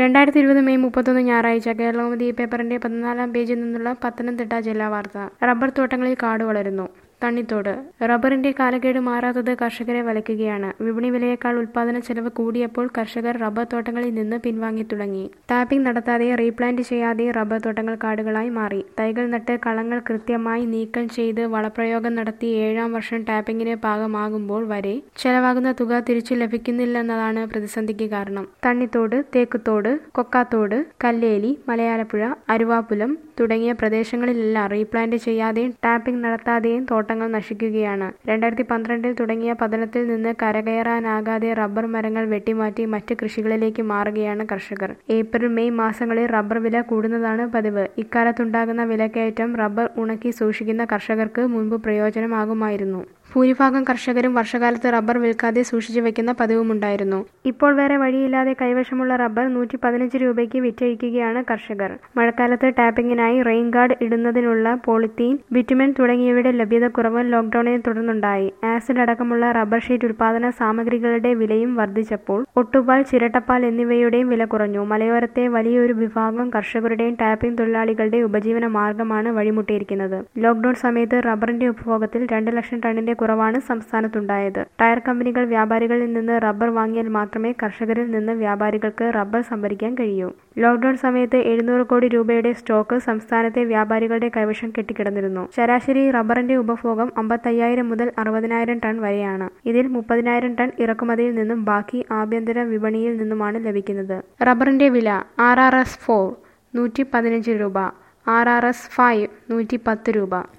രണ്ടായിരത്തി ഇരുപത് മെയ് മുപ്പത്തൊന്ന് ഞായറാഴ്ച കേരളകൗമുദി പേപ്പറിന്റെ പതിനാലാം പേജിൽ നിന്നുള്ള പത്തനംതിട്ട ജില്ലാ വാർത്ത റബ്ബർ തോട്ടങ്ങളിൽ കാട് വളരുന്നു തണ്ണിത്തോട് റബ്ബറിന്റെ കാലക്കേട് മാറാത്തത് കർഷകരെ വലയ്ക്കുകയാണ് വിപണി വിലയേക്കാൾ ഉൽപാദന ചെലവ് കൂടിയപ്പോൾ കർഷകർ റബ്ബർ തോട്ടങ്ങളിൽ നിന്ന് പിൻവാങ്ങി തുടങ്ങി ടാപ്പിംഗ് നടത്താതെ റീപ്ലാന്റ് ചെയ്യാതെ റബ്ബർ തോട്ടങ്ങൾ കാടുകളായി മാറി തൈകൾ നട്ട് കളങ്ങൾ കൃത്യമായി നീക്കം ചെയ്ത് വളപ്രയോഗം നടത്തി ഏഴാം വർഷം ടാപ്പിംഗിന് പാകമാകുമ്പോൾ വരെ ചെലവാകുന്ന തുക തിരിച്ചു ലഭിക്കുന്നില്ലെന്നതാണ് പ്രതിസന്ധിക്ക് കാരണം തണ്ണിത്തോട് തേക്കുത്തോട് കൊക്കാത്തോട് കല്ലേലി മലയാലപ്പുഴ അരുവാപുലം തുടങ്ങിയ പ്രദേശങ്ങളിലെല്ലാം റീപ്ലാന്റ് ചെയ്യാതെയും ടാപ്പിംഗ് നടത്താതെയും തോട്ടങ്ങൾ നശിക്കുകയാണ് രണ്ടായിരത്തി പന്ത്രണ്ടിൽ തുടങ്ങിയ പതനത്തിൽ നിന്ന് കരകയറാനാകാതെ റബ്ബർ മരങ്ങൾ വെട്ടിമാറ്റി മറ്റ് കൃഷികളിലേക്ക് മാറുകയാണ് കർഷകർ ഏപ്രിൽ മെയ് മാസങ്ങളിൽ റബ്ബർ വില കൂടുന്നതാണ് പതിവ് ഇക്കാലത്തുണ്ടാകുന്ന വിലക്കയറ്റം റബ്ബർ ഉണക്കി സൂക്ഷിക്കുന്ന കർഷകർക്ക് മുൻപ് പ്രയോജനമാകുമായിരുന്നു ഭൂരിഭാഗം കർഷകരും വർഷകാലത്ത് റബ്ബർ വിൽക്കാതെ സൂക്ഷിച്ചു വെക്കുന്ന പതിവുമുണ്ടായിരുന്നു ഇപ്പോൾ വേറെ വഴിയില്ലാതെ കൈവശമുള്ള റബ്ബർ നൂറ്റി പതിനഞ്ച് രൂപയ്ക്ക് വിറ്റഴിക്കുകയാണ് കർഷകർ മഴക്കാലത്ത് ടാപ്പിംഗിനായി റെയിൻ ഗാർഡ് ഇടുന്നതിനുള്ള പോളിത്തീൻ ബിറ്റുമെൻ തുടങ്ങിയവയുടെ ലഭ്യത കുറവ് ലോക്ഡൌണിനെ തുടർന്നുണ്ടായി ആസിഡ് അടക്കമുള്ള റബ്ബർ ഷീറ്റ് ഉൽപാദന സാമഗ്രികളുടെ വിലയും വർദ്ധിച്ചപ്പോൾ ഒട്ടുപാൽ ചിരട്ടപ്പാൽ എന്നിവയുടെയും വില കുറഞ്ഞു മലയോരത്തെ വലിയൊരു വിഭാഗം കർഷകരുടെയും ടാപ്പിംഗ് തൊഴിലാളികളുടെ ഉപജീവന മാർഗമാണ് വഴിമുട്ടിയിരിക്കുന്നത് ലോക്ഡൌൺ സമയത്ത് റബ്ബറിന്റെ ഉപഭോഗത്തിൽ രണ്ട് ലക്ഷം ടണ്ണിന്റെ കുറവാണ് സംസ്ഥാനത്തുണ്ടായത് ടയർ കമ്പനികൾ വ്യാപാരികളിൽ നിന്ന് റബ്ബർ വാങ്ങിയാൽ മാത്രമേ കർഷകരിൽ നിന്ന് വ്യാപാരികൾക്ക് റബ്ബർ സംഭരിക്കാൻ കഴിയൂ ലോക്ഡൌൺ സമയത്ത് എഴുന്നൂറ് കോടി രൂപയുടെ സ്റ്റോക്ക് സംസ്ഥാനത്തെ വ്യാപാരികളുടെ കൈവശം കെട്ടിക്കിടന്നിരുന്നു ശരാശരി റബ്ബറിന്റെ ഉപഭോഗം അമ്പത്തയ്യായിരം മുതൽ അറുപതിനായിരം ടൺ വരെയാണ് ഇതിൽ മുപ്പതിനായിരം ടൺ ഇറക്കുമതിയിൽ നിന്നും ബാക്കി ആഭ്യന്തര വിപണിയിൽ നിന്നുമാണ് ലഭിക്കുന്നത് റബ്ബറിന്റെ വില ആർ ആർ എസ് ഫോർ നൂറ്റി പതിനഞ്ച് രൂപ ആർ ആർ എസ് ഫൈവ് നൂറ്റി പത്ത് രൂപ